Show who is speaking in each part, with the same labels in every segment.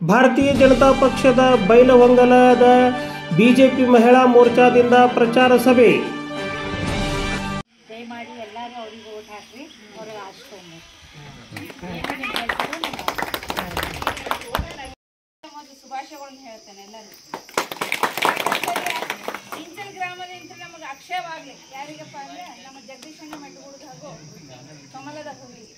Speaker 1: ಭಾರತೀಯ ಜನತಾ ಪಕ್ಷದ ಬೈಲಹೊಂಗಲದ ಬಿಜೆಪಿ ಮಹಿಳಾ ಮೋರ್ಚಾದಿಂದ ಪ್ರಚಾರ ಸಭೆ
Speaker 2: ದಯಮಾಡಿ ಎಲ್ಲರೂ ಅವ್ರಿಗೆ ಓಟ್ ಹಾಕ್ರಿ ಅವ್ರಿಗೆ ಆಶ್ರಮ ಒಂದು ಶುಭಾಶಯಗಳನ್ನು ಹೇಳ್ತೇನೆ ಎಲ್ಲರೂ ಇಂಚಲ್ ಗ್ರಾಮದಿಂದ ನಮಗೆ ಅಕ್ಷಯವಾಗಲಿ ಯಾರಿಗಪ್ಪ ಅಂದ್ರೆ ನಮ್ಮ ಜಗದೀಶಣ್ಣ ಮೆಟ್ಟಗುಡ್ದು ಹಾಗೂ ಕಮಲದ ಹೂವಿಗೆ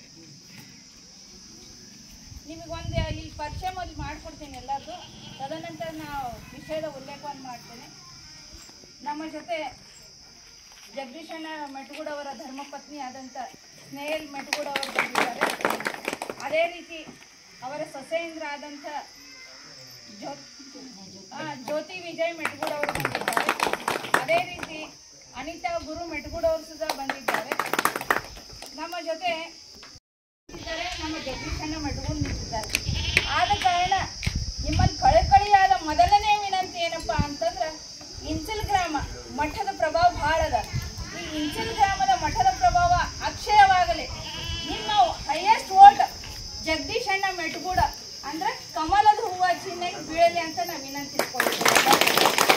Speaker 2: ನಿಮಗೊಂದು ಇಲ್ಲಿ ಪರಿಚಯ ಮೊದಲು ಮಾಡಿಕೊಡ್ತೀನಿ ಎಲ್ಲರದು ತದನಂತರ ನಾವು ವಿಷಯದ ಉಲ್ಲೇಖವನ್ನು ಮಾಡ್ತೇನೆ ನಮ್ಮ ಜೊತೆ ಜಗದೀಶಣ್ಣ ಮೆಟಗೂಡ್ ಅವರ ಧರ್ಮಪತ್ನಿ ಆದಂಥ ಸ್ನೇಹಲ್ ಮೆಟಗೂಡ್ ಅವರು ಬಂದಿದ್ದಾರೆ ಅದೇ ರೀತಿ ಅವರ ಸೊಸೆಯಿಂದ ಆದಂಥ ಜ್ಯೋ ಆ, ಜ್ಯೋತಿ ವಿಜಯ್ ಮೆಟಗೂಡ್ ಅವರು ಬಂದಿದ್ದಾರೆ ಅದೇ ರೀತಿ ಅನಿತಾ ಗುರು ಮೆಟಗೂಡ್ ಅವರು ಸುಧಾ ಬಂದಿದ್ದಾರೆ ನಮ್ಮ ಜೊತೆ ಇದ್ದಾರೆ ನಮ್ಮ ಜಗದೀಶಣ್ಣ ಮೆಟಗೂಡ್ ನಿಂತಿದ್ದಾರೆ ಆದ ಕಾರಣ ನಿಮ್ಮಲ್ಲಿ ಕಳಕಳಿಯಾದ ಮೊದಲನೇ ವಿನಂತಿ ಏನಪ್ಪಾ ಅಂತಂದ್ರೆ ಇಂಚಲ್ ಗ್ರಾಮ ಮಠದ ಪ್ರಭಾವ ಭಾಳ ಅದ ಈ ಇಂಚಲ್ ಗ್ರಾಮದ ಮಠದ ಪ್ರಭಾವ ಅಕ್ಷಯವಾಗಲಿ ನಿಮ್ಮ ಹೈಯೆಸ್ಟ್ ವೋಟ್ ಜಗದೀಶಣ್ಣ ಮೆಟಗೂಡ ಅಂದ್ರೆ ಕಮಲದ ಹೂವ ಚಿಹ್ನೆಗೆ ಬೀಳಲಿ ಅಂತ ನಾವು ವಿನಂತಿಸ್ಕೊಳ್ತೀವಿ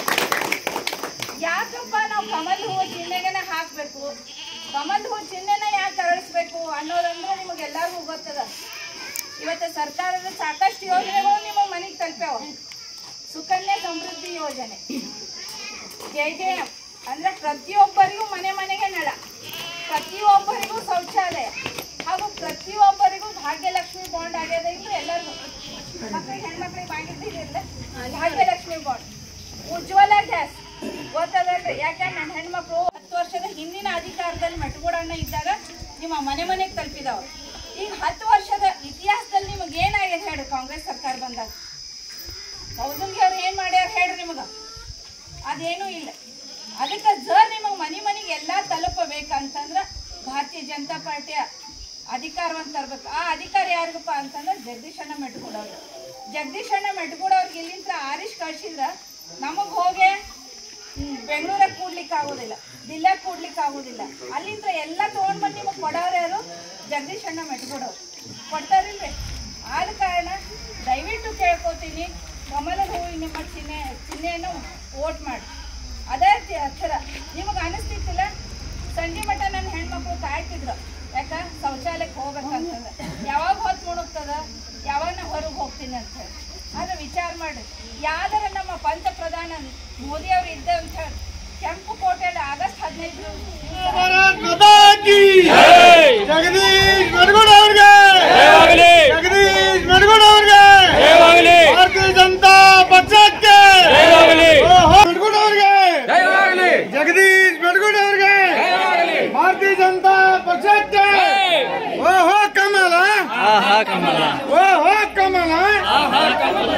Speaker 2: ಯಾಕಪ್ಪ ನಾವು ಕಮಲ್ ಹೂವು ಚಿಹ್ನೆಗನ ಹಾಕಬೇಕು ಕಮಲ್ ಹೂವು ಚಿಹ್ನೆನ ಯಾಕೆ ಅರಳಿಸ್ಬೇಕು ಅನ್ನೋದಂದ್ರೆ ನಿಮಗೆಲ್ಲರಿಗೂ ಗೊತ್ತದ ಇವತ್ತು ಸರ್ಕಾರದ ಸಾಕಷ್ಟು ಯೋಜನೆಗಳು ನಿಮ್ಮ ಮನೆಗೆ ತಲುಪ್ಯಾವ ಸುಕನ್ಯಾ ಸಮೃದ್ಧಿ ಯೋಜನೆ ಜೆ ಜೆ ಎಂ ಅಂದ್ರೆ ಪ್ರತಿಯೊಬ್ಬರಿಗೂ ಮನೆ ಮನೆಗೆ ನಳ ಪ್ರತಿಯೊಬ್ಬರಿಗೂ ಶೌಚಾಲಯ ಹಾಗೂ ಪ್ರತಿಯೊಬ್ಬರಿಗೂ ಭಾಗ್ಯಲಕ್ಷ್ಮಿ ಬಾಂಡ್ ಆಗ್ಯದ ಇದ್ರೆ ಎಲ್ಲರಿಗೂ ಮಕ್ಕಳಿಗೆ ಹೆಣ್ಮಕ್ಳಿಗೆ ಆಗಿದ್ದಿಲ್ಲ ಭಾಗ್ಯಲಕ್ಷ್ಮಿ ಬಾಂಡ್ ಉಜ್ವಲ ಗ್ಯಾಸ್ ಗೊತ್ತದಲ್ರಿ ಯಾಕಂದ್ರೆ ನನ್ನ ಹೆಣ್ಮಕ್ಳು ಹತ್ತು ವರ್ಷದ ಹಿಂದಿನ ಅಧಿಕಾರದಲ್ಲಿ ಮೆಟ್ಗೂಡಣ್ಣ ಇದ್ದಾಗ ನಿಮ್ಮ ಮನೆ ಮನೆಗೆ ತಲುಪಿದಾವ ಈಗ ಹತ್ತು ವರ್ಷದ ಇತಿಹಾಸದಲ್ಲಿ ನಿಮಗೆ ಏನಾಗಿದೆ ಹೇಳಿ ಕಾಂಗ್ರೆಸ್ ಸರ್ಕಾರ ಬಂದಾಗ ಕೌಸಲ್ಗಿ ಅವ್ರು ಏನ್ ಮಾಡ್ಯಾರ ಹೇಳ್ರಿ ನಿಮಗ ಅದೇನೂ ಇಲ್ಲ ಅದಕ್ಕೆ ಜರ್ ನಿಮಗೆ ಮನೆ ಮನೆಗೆ ಎಲ್ಲ ತಲುಪಬೇಕಂತಂದ್ರ ಭಾರತೀಯ ಜನತಾ ಪಾರ್ಟಿಯ ಅಧಿಕಾರವನ್ನು ತರ್ಬೇಕು ಆ ಅಧಿಕಾರ ಯಾರಿಗಪ್ಪ ಅಂತಂದ್ರೆ ಜಗದೀಶಣ್ಣ ಮೆಟ್ಗೂಡವ್ರು ಜಗದೀಶಣ್ಣ ಮೆಟ್ಗೂಡವ್ರಿಗೆ ಇಲ್ಲಿಂದ ಆರಿಶ್ ಕಳ್ಸಿದ್ರ ನಮಗೆ ಹೋಗಿ ಬೆಂಗಳೂರಾಗ ಕೂಡ್ಲಿಕ್ಕೆ ಆಗೋದಿಲ್ಲ ದಿಲ್ಲಾಗ ಕೂಡ್ಲಿಕ್ಕೆ ಆಗೋದಿಲ್ಲ ಅಲ್ಲಿಂದ ಎಲ್ಲ ತೊಗೊಂಡ್ ಬಂದು ನಿಮಗೆ ಕೊಡೋರು ಯಾರು ಜಗದೀಶಣ್ಣ ಮೆಟ್ಗೂಡವ್ರು ಕೊಡ್ತಾರಿಲ್ರಿ ಆದ ಕಾರಣ ದಯವಿಟ್ಟು ಕೇಳ್ಕೊತೀನಿ ಕಮಲದ ಹೂವಿನ ನಿಮ್ಮ ಚಿಹ್ನೆ ಚಿಹ್ನೆಯನ್ನು ವೋಟ್ ಮಾಡಿ ಅದೇ ತಿ- ಥರ ನಿಮಗೆ ಅನಿಸ್ತಿತ್ತಿಲ್ಲ ಸಂಜೆ ಮಟ್ಟ ನನ್ನ ಹೆಣ್ಮಕ್ಳು ಕಾಯ್ತಿದ್ರು ಯಾಕ ಶೌಚಾಲಯಕ್ಕೆ ಹೋಗ್ಬೇಕಂತಂದ್ರೆ ಯಾವಾಗ ಹೊತ್ತು ಮುಣುಗ್ತದ ಯಾವಾಗ ನಾ ಹೊರಗೆ ಹೋಗ್ತೀನಿ ಅಂತ ಹೇಳಿ ಆದ್ರೆ ವಿಚಾರ ಮಾಡಿ ಯಾವ್ದಾರ ನಮ್ಮ ಪಂಚಪ್ರಧಾನ ಮೋದಿ ಅವರು ಇದ್ದ ಅಂತ ಹೇಳಿ ಕೆಂಪು ಕೋಟೆಯಲ್ಲಿ ಆಗಸ್ಟ್ ಹದಿನೈದು
Speaker 3: ಭಾರತ್ ಮಾತಾ ಕಿ ಜಗದೀಶ್ ಮೆಡಗೋಡ್ ಅವ್ರಿಗೆ ಜಗದೀಶ್ ಮೆಡಗೋಡ್ ಅವ್ರಿಗೆ ಭಾರತೀಯ ಜನತಾ ಪಕ್ಷಕ್ಕೆ ಓಹೋ, ಮೆಡಗೋಡ್ ಅವ್ರಿಗೆ ಜಗದೀಶ್ ಮೆಡಗೋಡ್ ಅವ್ರಿಗೆ ಭಾರತೀಯ ಜನತಾ ಪಕ್ಷಕ್ಕೆ ಓಹೋ ಕಮಲ ಓಹೋ ಕಮಲ